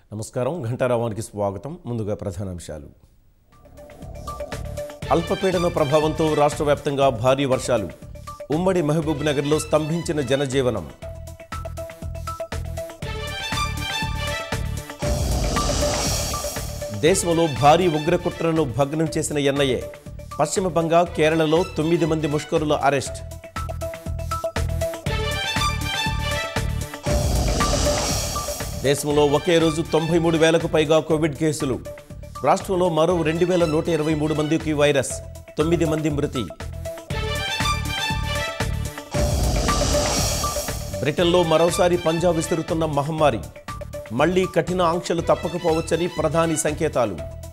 నమస్కారం ఘంటారావానికి స్వాగతం ముందుగా ప్రధానాంశాలు అల్పపీడన ప్రభావంతో రాష్ట్ర వ్యాప్తంగా భారీ వర్షాలు ఉమ్మడి మహబూబ్ నగర్లో స్తంభించిన జనజీవనం దేశంలో భారీ ఉగ్రకుట్రను భగ్నం చేసిన ఎన్ఐఏ పశ్చిమ బంగా కేరళలో తొమ్మిది మంది ముష్కరుల అరెస్ట్ దేశంలో ఒకే రోజు తొంభై మూడు వేలకు పైగా కోవిడ్ కేసులు రాష్ట్రంలో మరో రెండు వేల నూట ఇరవై మూడు మందికి వైరస్ తొమ్మిది మంది మృతి బ్రిటన్లో మరోసారి పంజాబ్ విస్తరుతున్న మహమ్మారి మళ్లీ కఠిన ఆంక్షలు తప్పకపోవచ్చని ప్రధాని సంకేతాలు